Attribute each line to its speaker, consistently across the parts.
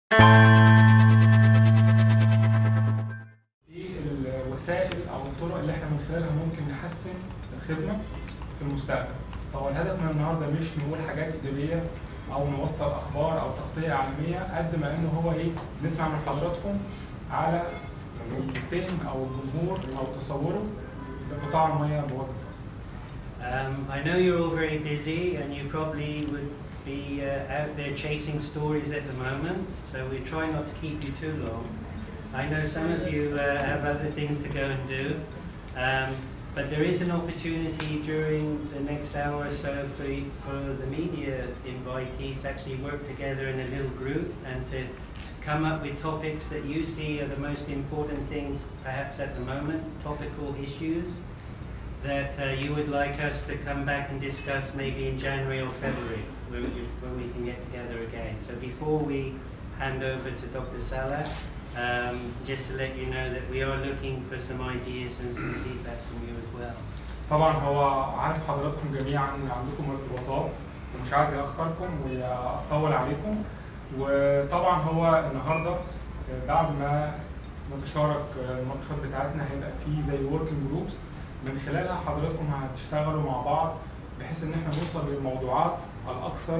Speaker 1: ايه الوسائل او الطرق اللي احنا من خلالها ممكن نحسن الخدمه في المستقبل فهو الهدف من النهارده مش نقول حاجات ايجابيه او نوصل اخبار او تغطيه عالميه قد ما انه هو ايه نسمع من حضراتكم على الفهم او الجمهور او تصوره لقطاع الميه بوجه الخاص.
Speaker 2: Um, I know you're all very busy and you probably would be uh, out there chasing stories at the moment, so we try not to keep you too long. I know some of you uh, have other things to go and do, um, but there is an opportunity during the next hour or so for, for the media invitees to actually work together in a little group and to, to come up with topics that you see are the most important things perhaps at the moment, topical issues that uh, you would like us to come back and discuss maybe in January or February when we, when we can get together again. So before we hand over to Dr. Salah, um, just to let you know that we are looking for some ideas and some feedback from you as well.
Speaker 1: طبعا هو عارف حضراتكم جميعا ان عندكم ارتباطات ومش عايز ياخركم ويطول عليكم وطبعا هو النهارده بعد ما نتشارك المناقشات بتاعتنا هيبقى في زي وركينج جروبس من خلالها حضراتكم هتشتغلوا مع بعض بحيث ان احنا نوصل للموضوعات الاكثر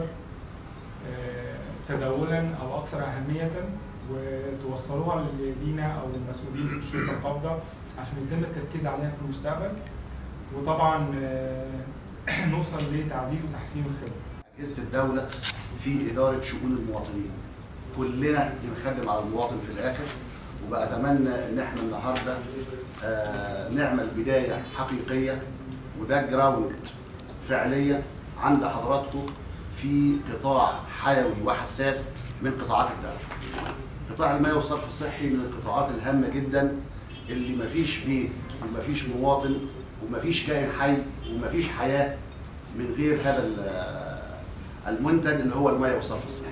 Speaker 1: آه، تداولا او اكثر اهميه وتوصلوها لينا او للمسؤولين في الشركه القابضه عشان يتم التركيز عليها في المستقبل وطبعا آه، نوصل لتعزيز وتحسين الخدمه.
Speaker 3: أجهزة الدولة في إدارة شؤون المواطنين كلنا بنخدم على المواطن في الآخر وبأتمنى إن إحنا النهاردة آه، نعمل بداية حقيقية وباك جراوند فعلية عند حضراتكم في قطاع حيوي وحساس من قطاعات الدولة. قطاع المياه والصرف الصحي من القطاعات الهامة جدا اللي مفيش بيت ومفيش مواطن ومفيش كائن حي ومفيش حياة من غير هذا ال- المنتج اللي هو المياه والصرف الصحي.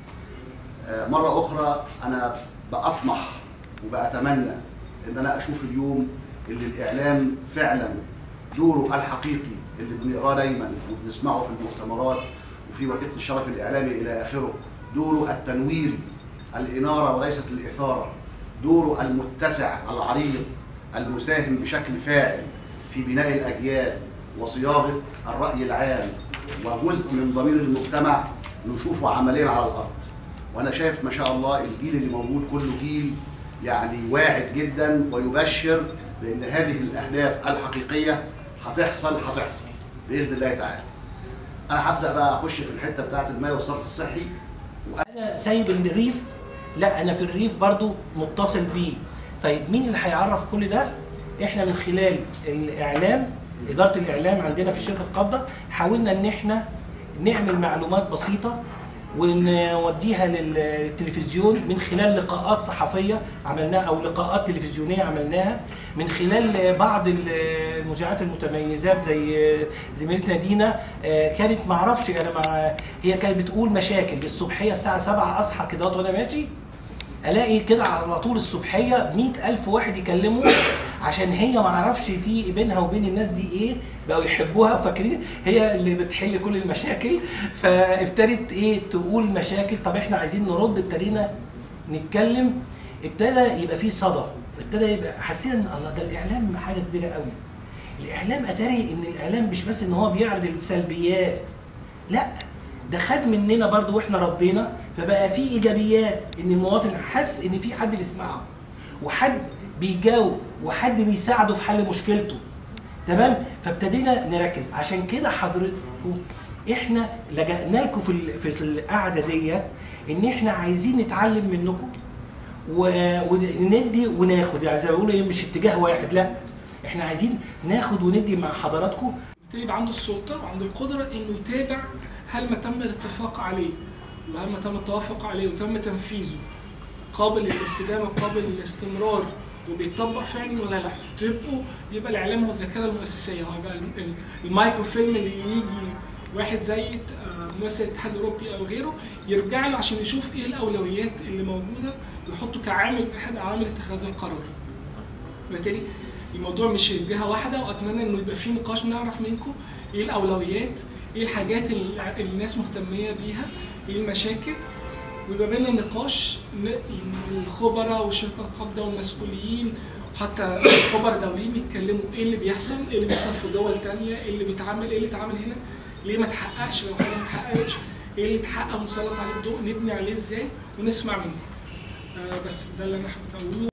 Speaker 3: آه، مرة أخرى أنا بأطمح وبأتمنى إن أنا أشوف اليوم اللي الإعلام فعلا دوره الحقيقي اللي بنقراه دايما وبنسمعه في المؤتمرات وفي وثيقة الشرف الإعلامي إلى آخره دوره التنويري الإنارة وليست الإثارة دوره المتسع العريض المساهم بشكل فاعل في بناء الأجيال وصياغة الرأي العام وجزء من ضمير المجتمع نشوفه عمليا على الأرض وأنا شايف ما شاء الله الجيل اللي موجود كله جيل يعني واعد جدا ويبشر بأن هذه الأهداف الحقيقية هتحصل هتحصل بإذن الله تعالى أنا هبدأ بقى أخش في الحتة بتاعة المياه والصرف الصحي
Speaker 4: انا سايب الريف لا انا في الريف برضو متصل بيه طيب مين اللي هيعرف كل ده احنا من خلال الاعلام اداره الاعلام عندنا في الشركه القابضه حاولنا ان احنا نعمل معلومات بسيطه ونوديها للتلفزيون من خلال لقاءات صحفيه عملناها او لقاءات تلفزيونيه عملناها من خلال بعض المذيعات المتميزات زي زميلتنا دينا آه، كانت معرفش انا مع هي كانت بتقول مشاكل الصبحيه الساعه 7 اصحى كده وانا ماشي الاقي كده على طول الصبحيه مئة ألف واحد يكلموا عشان هي ما اعرفش في بينها وبين الناس دي ايه بقوا يحبوها وفاكرين هي اللي بتحل كل المشاكل فابتدت ايه تقول مشاكل طب احنا عايزين نرد ابتدينا نتكلم ابتدى يبقى في صدى ابتدى يبقى حسينا ان الله ده الاعلام حاجه كبيره قوي الاعلام اتاري ان الاعلام مش بس ان هو بيعرض السلبيات لا ده خد مننا برضو واحنا ردينا فبقى في ايجابيات ان المواطن حس ان في حد بيسمعه وحد بيجاوب وحد بيساعده في حل مشكلته تمام فابتدينا نركز عشان كده حضرتكم احنا لجأنا لكم في ال- في القعده ديت ان احنا عايزين نتعلم منكم و- وندي وناخد يعني زي ما بيقولوا ايه مش اتجاه واحد لا احنا عايزين ناخد وندي مع حضراتكم
Speaker 5: بالتالي يبقى عنده السلطه وعنده القدره انه يتابع هل ما تم الاتفاق عليه وهل ما تم التوافق عليه وتم تنفيذه قابل للاستدامه قابل للاستمرار وبيطبق فعلا ولا لا تبقوا يبقى الاعلام هو الذاكره المؤسسيه هو يبقى ال- ال- المايكرو فيلم اللي يجي واحد زي آه، ممثل الاتحاد الاوروبي او غيره يرجع له عشان يشوف ايه الاولويات اللي موجوده ويحطه كعامل احد عوامل اتخاذ القرار وبالتالي الموضوع مش جهه واحده واتمنى انه يبقى في نقاش نعرف منكم ايه الاولويات ايه الحاجات اللي اللي الناس مهتميه بيها ايه المشاكل ويبقى بينا نقاش ن- من الخبراء وشركة القبضة والمسؤولين وحتى خبراء دوليين يتكلموا ايه اللي بيحصل ايه اللي بيحصل في دول تانية ايه اللي بيتعمل ايه اللي اتعمل هنا ليه ما اتحققش لو حاجه ما اتحققتش ايه اللي اتحقق مسلط عليه الضوء نبني عليه ازاي ونسمع منه آه بس ده اللي انا حابب اقوله